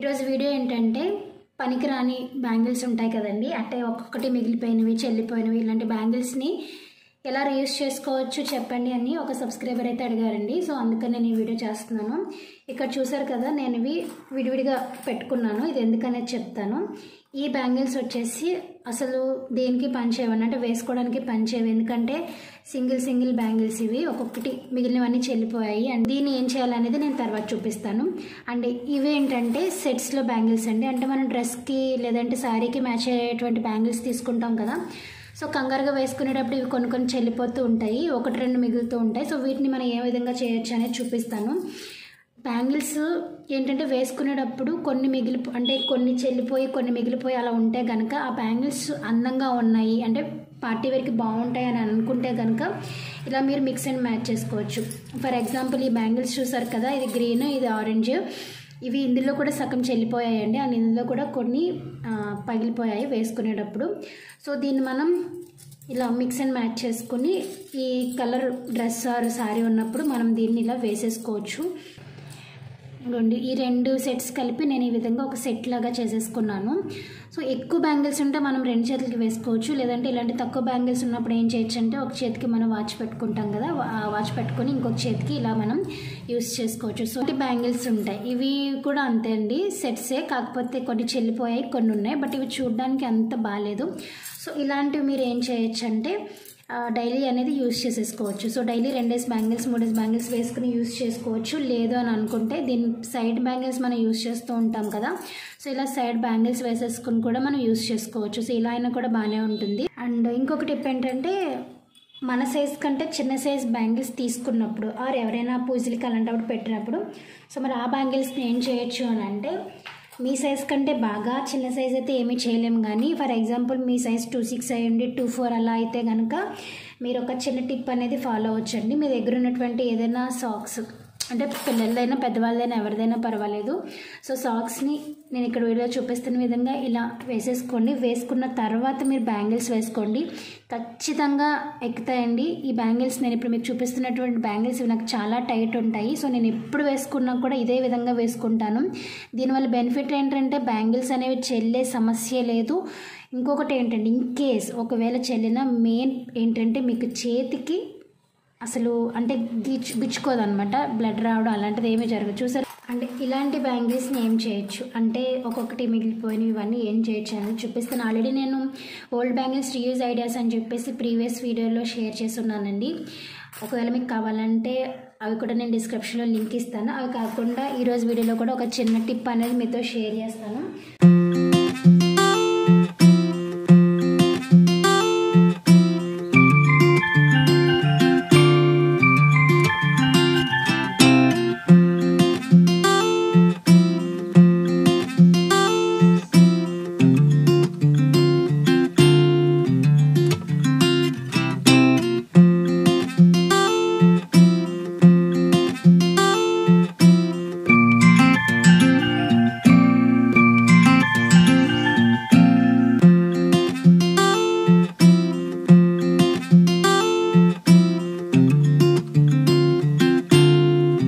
ఈరోజు వీడియో ఏంటంటే పనికిరాని బ్యాంగిల్స్ ఉంటాయి కదండి అంటే ఒక్కొక్కటి మిగిలిపోయినవి చెల్లిపోయినవి ఇలాంటి బ్యాంగిల్స్ని ఎలా రీయూస్ చేసుకోవచ్చు చెప్పండి అని ఒక సబ్స్క్రైబర్ అయితే అడిగారండి సో అందుకని నేను ఈ వీడియో చేస్తున్నాను ఇక్కడ చూసారు కదా నేను ఇవి విడివిడిగా పెట్టుకున్నాను ఇది ఎందుకనేది చెప్తాను ఈ బ్యాంగిల్స్ వచ్చేసి అసలు దేనికి పనిచేయవని అంటే వేసుకోవడానికి పనిచేయవు ఎందుకంటే సింగిల్ సింగిల్ బ్యాంగిల్స్ ఇవి ఒక్కొక్కటి మిగిలినవన్నీ చెల్లిపోయాయి అండ్ దీన్ని ఏం చేయాలనేది నేను తర్వాత చూపిస్తాను అండ్ ఇవి ఏంటంటే సెట్స్లో బ్యాంగిల్స్ అండి అంటే మనం డ్రెస్కి లేదంటే శారీకి మ్యాచ్ అయ్యేటువంటి బ్యాంగిల్స్ తీసుకుంటాం కదా సో కంగారుగా వేసుకునేటప్పుడు ఇవి కొన్ని కొన్ని చెల్లిపోతూ ఉంటాయి ఒకటి రెండు మిగులుతూ ఉంటాయి సో వీటిని మనం ఏ విధంగా చేయొచ్చు అనేది చూపిస్తాను బ్యాంగిల్స్ ఏంటంటే వేసుకునేటప్పుడు కొన్ని మిగిలి అంటే కొన్ని చెల్లిపోయి కొన్ని మిగిలిపోయి అలా ఉంటే కనుక ఆ బ్యాంగిల్స్ అందంగా ఉన్నాయి అంటే పార్టీ వేర్కి బాగుంటాయి అని అనుకుంటే కనుక ఇలా మీరు మిక్స్ అండ్ మ్యాచ్ చేసుకోవచ్చు ఫర్ ఎగ్జాంపుల్ ఈ బ్యాంగిల్స్ చూసారు కదా ఇది గ్రీన్ ఇది ఆరెంజ్ ఇవి ఇందులో కూడా సగం చెల్లిపోయాయండి అండ్ ఇందులో కూడా కొన్ని ఆ, పగిలిపోయాయి వేసుకునేటప్పుడు సో దీన్ని మనం ఇలా మిక్స్ అండ్ మ్యాచ్ చేసుకుని ఈ కలర్ డ్రెస్ ఆర్ శారీ ఉన్నప్పుడు మనం దీన్ని ఇలా వేసేసుకోవచ్చు ఇదిగోండి ఈ రెండు సెట్స్ కలిపి నేను ఈ విధంగా ఒక సెట్ లాగా చేసేసుకున్నాను సో ఎక్కువ బ్యాంగిల్స్ ఉంటే మనం రెండు చేతులకి వేసుకోవచ్చు లేదంటే ఇలాంటి తక్కువ బ్యాంగిల్స్ ఉన్నప్పుడు ఏం చేయొచ్చు అంటే ఒక చేతికి మనం వాచ్ పెట్టుకుంటాం కదా ఆ వాచ్ పెట్టుకొని ఇంకొక చేతికి ఇలా మనం యూస్ చేసుకోవచ్చు సో ఈ బ్యాంగిల్స్ ఉంటాయి ఇవి కూడా అంతే అండి సెట్సే కాకపోతే కొన్ని చెల్లిపోయాయి కొన్ని ఉన్నాయి బట్ ఇవి చూడడానికి అంత బాగాలేదు సో ఇలాంటివి మీరు ఏం చేయొచ్చు అంటే డైలీ అనేది యూస్ చేసేసుకోవచ్చు సో డైలీ రెండేసి బ్యాంగిల్స్ మూడేసి బ్యాంగిల్స్ వేసుకుని యూస్ చేసుకోవచ్చు లేదు అని అనుకుంటే దీని సైడ్ బ్యాంగిల్స్ మనం యూస్ చేస్తూ ఉంటాం కదా సో ఇలా సైడ్ బ్యాంగిల్స్ వేసేసుకుని కూడా మనం యూస్ చేసుకోవచ్చు సో ఇలా అయినా కూడా బాగానే ఉంటుంది అండ్ ఇంకొక టిప్ ఏంటంటే మన సైజ్ కంటే చిన్న సైజ్ బ్యాంగిల్స్ తీసుకున్నప్పుడు ఆర్ ఎవరైనా పూజలకి అలాంటప్పుడు పెట్టినప్పుడు సో మరి ఆ బ్యాంగిల్స్ని ఏం చేయొచ్చు అని అంటే మీ సైజ్ కంటే బాగా చిన్న సైజ్ అయితే ఏమీ చేయలేము కానీ ఫర్ ఎగ్జాంపుల్ మీ సైజ్ టూ సిక్స్ అయ్యండి టూ ఫోర్ అలా అయితే కనుక మీరు ఒక చిన్న టిప్ అనేది ఫాలో అవ్వచ్చండి మీ దగ్గర ఉన్నటువంటి ఏదైనా సాక్స్ అంటే పిల్లలదైనా పెద్దవాళ్ళదైనా ఎవరిదైనా పర్వాలేదు సో సాక్స్ని నేను ఇక్కడ వీడియో చూపిస్తున్న విధంగా ఇలా వేసేసుకోండి వేసుకున్న తర్వాత మీరు బ్యాంగిల్స్ వేసుకోండి ఖచ్చితంగా ఎక్కుతాయండి ఈ బ్యాంగిల్స్ నేను ఇప్పుడు మీకు చూపిస్తున్నటువంటి బ్యాంగిల్స్ ఇవి నాకు చాలా టైట్ ఉంటాయి సో నేను ఎప్పుడు వేసుకున్నా కూడా ఇదే విధంగా వేసుకుంటాను దీనివల్ల బెనిఫిట్ ఏంటంటే బ్యాంగిల్స్ అనేవి చెల్లే సమస్య లేదు ఇంకొకటి ఏంటంటే ఇన్ కేస్ ఒకవేళ చెల్లిన మెయిన్ ఏంటంటే మీకు చేతికి అసలు అంటే గిచ్చు గుచ్చుకోదనమాట బ్లడ్ రావడం అలాంటిది ఏమీ జరగదు చూసారు అంటే ఇలాంటి బ్యాంగిల్స్ని ఏం చేయొచ్చు అంటే ఒక్కొక్కటి మిగిలిపోయినవి ఇవన్నీ ఏం చేయొచ్చు అనేది చూపిస్తాను ఆల్రెడీ నేను ఓల్డ్ బ్యాంగిల్స్ రీయూజ్ ఐడియాస్ అని చెప్పేసి ప్రీవియస్ వీడియోలో షేర్ చేస్తున్నానండి ఒకవేళ మీకు కావాలంటే అవి కూడా నేను డిస్క్రిప్షన్లో లింక్ ఇస్తాను అవి కాకుండా ఈరోజు వీడియోలో కూడా ఒక చిన్న టిప్ అనేది మీతో షేర్ చేస్తాను